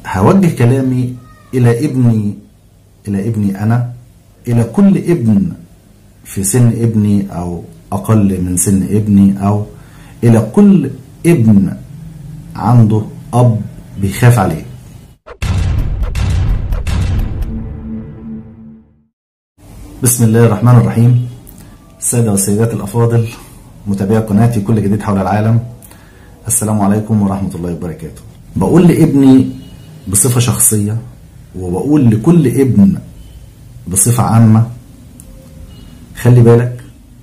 هوجه كلامي إلى ابني إلى ابني أنا إلى كل ابن في سن ابني أو أقل من سن ابني أو إلى كل ابن عنده أب بيخاف عليه بسم الله الرحمن الرحيم السادة والسيدات الأفاضل متابعي قناتي كل جديد حول العالم السلام عليكم ورحمة الله وبركاته بقول لابني بصفة شخصية وبقول لكل ابن بصفة عامة خلي بالك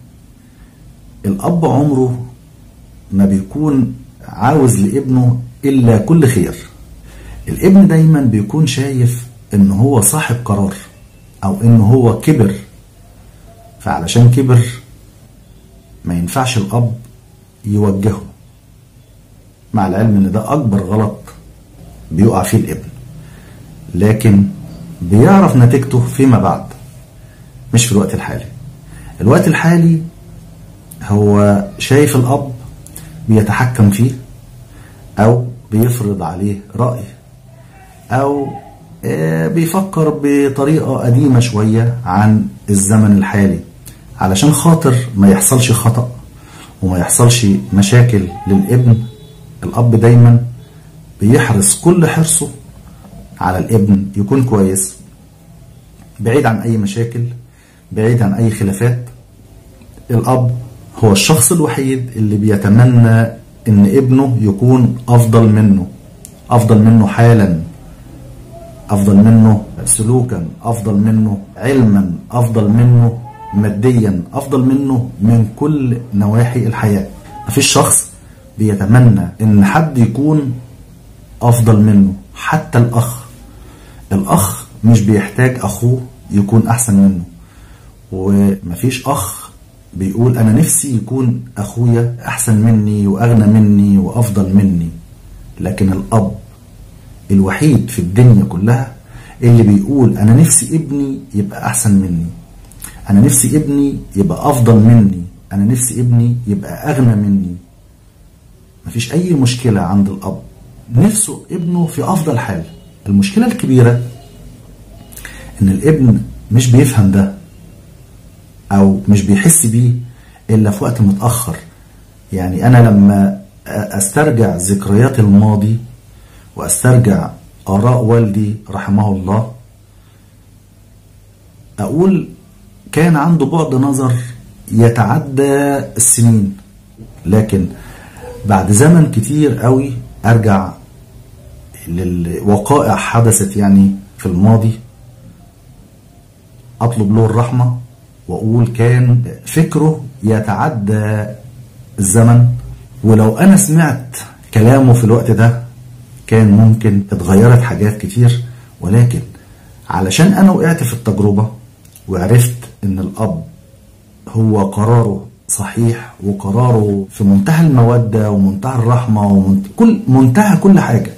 الأب عمره ما بيكون عاوز لابنه إلا كل خير الابن دايما بيكون شايف إن هو صاحب قرار أو إن هو كبر فعلشان كبر ما ينفعش الأب يوجهه مع العلم إن ده أكبر غلط بيقع فيه الابن لكن بيعرف نتيجته فيما بعد مش في الوقت الحالي الوقت الحالي هو شايف الأب بيتحكم فيه أو بيفرض عليه رأي أو بيفكر بطريقة قديمة شوية عن الزمن الحالي علشان خاطر ما يحصلش خطأ وما يحصلش مشاكل للابن الأب دايما بيحرص كل حرصه على الابن يكون كويس بعيد عن أي مشاكل بعيد عن أي خلافات الأب هو الشخص الوحيد اللي بيتمنى إن ابنه يكون أفضل منه أفضل منه حالا أفضل منه سلوكا أفضل منه علما أفضل منه ماديا أفضل منه من كل نواحي الحياة مفيش شخص بيتمنى إن حد يكون أفضل منه حتى الأخ الأخ مش بيحتاج أخوه يكون أحسن منه ومفيش أخ بيقول أنا نفسي يكون أخويا أحسن مني وأغنى مني وأفضل مني لكن الأب الوحيد في الدنيا كلها اللي بيقول أنا نفسي ابني يبقى أحسن مني أنا نفسي ابني يبقى أفضل مني أنا نفسي ابني يبقى أغنى مني مفيش أي مشكلة عند الأب نفسه ابنه في أفضل حال المشكلة الكبيرة إن الابن مش بيفهم ده أو مش بيحس بيه إلا في وقت متأخر يعني أنا لما أسترجع ذكريات الماضي وأسترجع آراء والدي رحمه الله أقول كان عنده بعد نظر يتعدى السنين لكن بعد زمن كتير قوي أرجع للوقائع حدثت يعني في الماضي أطلب له الرحمة وأقول كان فكره يتعدى الزمن ولو أنا سمعت كلامه في الوقت ده كان ممكن اتغيرت حاجات كتير ولكن علشان أنا وقعت في التجربة وعرفت إن الأب هو قراره صحيح وقراره في منتهى المودة ومنتهى الرحمة ومنتهى كل منتهى كل حاجة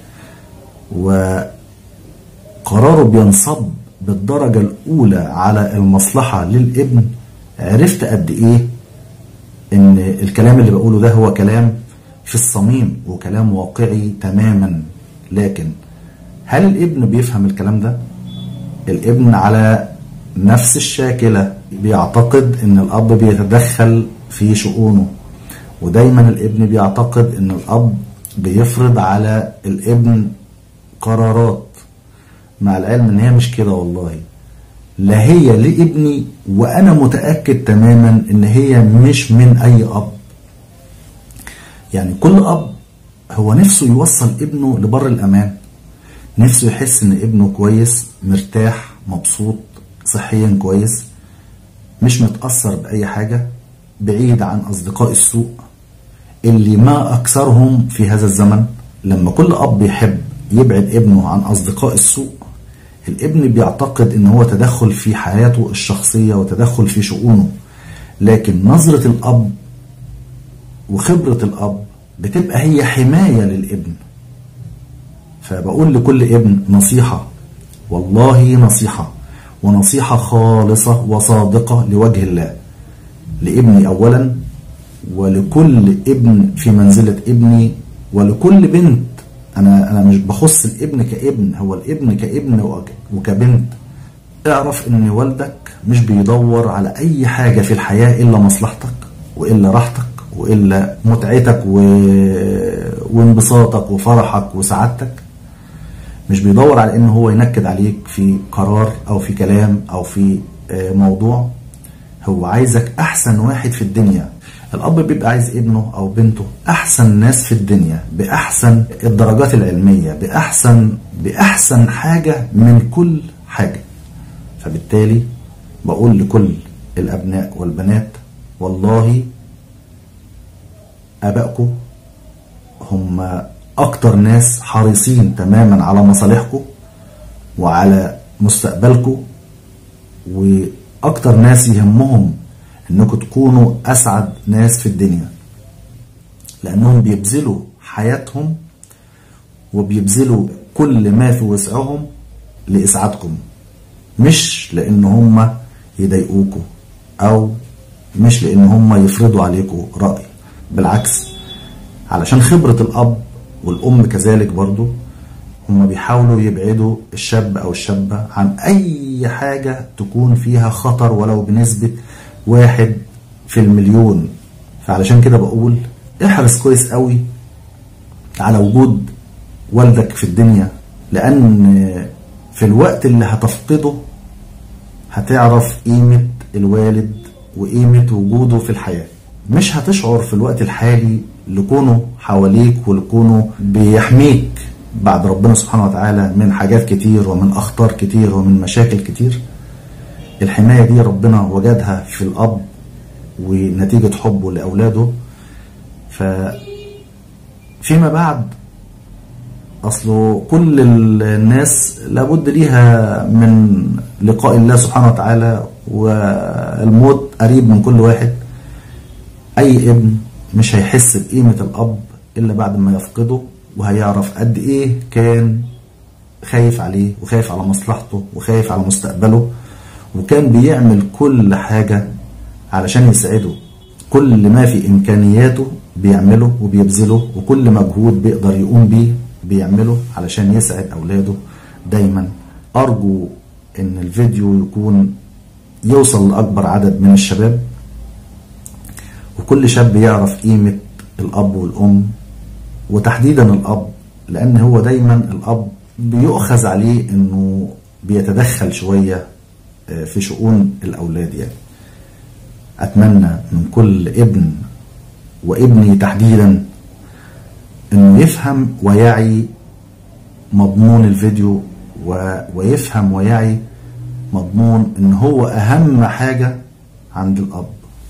وقراره بينصب بالدرجة الأولى على المصلحة للابن عرفت قد إيه إن الكلام اللي بقوله ده هو كلام في الصميم وكلام واقعي تماما لكن هل الابن بيفهم الكلام ده؟ الابن على نفس الشاكلة بيعتقد إن الأب بيتدخل في شؤونه ودايما الابن بيعتقد إن الأب بيفرض على الابن قرارات مع العلم ان هي مش كده والله لا هي لابني وانا متاكد تماما ان هي مش من اي اب يعني كل اب هو نفسه يوصل ابنه لبر الامان نفسه يحس ان ابنه كويس مرتاح مبسوط صحيا كويس مش متاثر باي حاجه بعيد عن اصدقاء السوء اللي ما اكثرهم في هذا الزمن لما كل اب يحب يبعد ابنه عن اصدقاء السوء الابن بيعتقد ان هو تدخل في حياته الشخصيه وتدخل في شؤونه لكن نظره الاب وخبره الاب بتبقى هي حمايه للابن فبقول لكل ابن نصيحه والله نصيحه ونصيحه خالصه وصادقه لوجه الله لابني اولا ولكل ابن في منزله ابني ولكل بنت انا انا مش بخص الابن كابن هو الابن كابن وك- وكبنت اعرف ان والدك مش بيدور على اي حاجة في الحياة الا مصلحتك والا راحتك والا متعتك و... وانبساطك وفرحك وسعادتك مش بيدور على ان هو ينكد عليك في قرار او في كلام او في آه، موضوع هو عايزك احسن واحد في الدنيا الاب بيبقى عايز ابنه او بنته احسن ناس في الدنيا باحسن الدرجات العلميه باحسن باحسن حاجه من كل حاجه فبالتالي بقول لكل الابناء والبنات والله ابائكم هم اكتر ناس حريصين تماما على مصالحكم وعلى مستقبلكم واكتر ناس يهمهم انكم تكونوا اسعد ناس في الدنيا لانهم بيبذلوا حياتهم وبيبذلوا كل ما في وسعهم لاسعادكم مش لان هم يضايقوكوا او مش لان هم يفرضوا عليكم راي بالعكس علشان خبرة الأب والأم كذلك برضو هم بيحاولوا يبعدوا الشاب أو الشابة عن أي حاجة تكون فيها خطر ولو بنسبة واحد في المليون فعلشان كده بقول احرص كويس قوي على وجود والدك في الدنيا لأن في الوقت اللي هتفقده هتعرف قيمة الوالد وقيمة وجوده في الحياة مش هتشعر في الوقت الحالي لكونه حواليك ولكونه بيحميك بعد ربنا سبحانه وتعالى من حاجات كتير ومن أخطار كتير ومن مشاكل كتير الحماية دي ربنا وجدها في الأب ونتيجة حبه لأولاده ف فيما بعد أصله كل الناس لابد ليها من لقاء الله سبحانه وتعالى والموت قريب من كل واحد أي ابن مش هيحس بقيمة الأب إلا بعد ما يفقده وهيعرف قد إيه كان خايف عليه وخايف على مصلحته وخايف على مستقبله وكان بيعمل كل حاجة علشان يسعده كل ما في إمكانياته بيعمله وبيبذله وكل مجهود بيقدر يقوم بيه بيعمله علشان يسعد أولاده دايما أرجو إن الفيديو يكون يوصل لأكبر عدد من الشباب وكل شاب يعرف قيمة الأب والأم وتحديدا الأب لأن هو دايما الأب بيؤخذ عليه إنه بيتدخل شوية في شؤون الأولاد يعني أتمنى من كل ابن وابني تحديدا إنه يفهم ويعي مضمون الفيديو و... ويفهم ويعي مضمون إن هو أهم حاجة عند الأب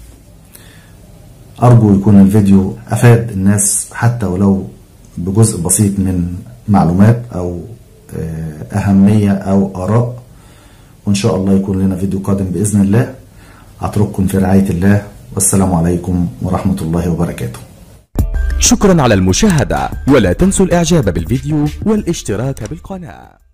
أرجو يكون الفيديو أفاد الناس حتى ولو بجزء بسيط من معلومات أو أهمية أو آراء وإن شاء الله يكون لنا فيديو قادم بإذن الله أترككم في رعاية الله والسلام عليكم ورحمة الله وبركاته شكرا على المشاهدة ولا تنسوا الإعجاب بالفيديو والاشتراك بالقناة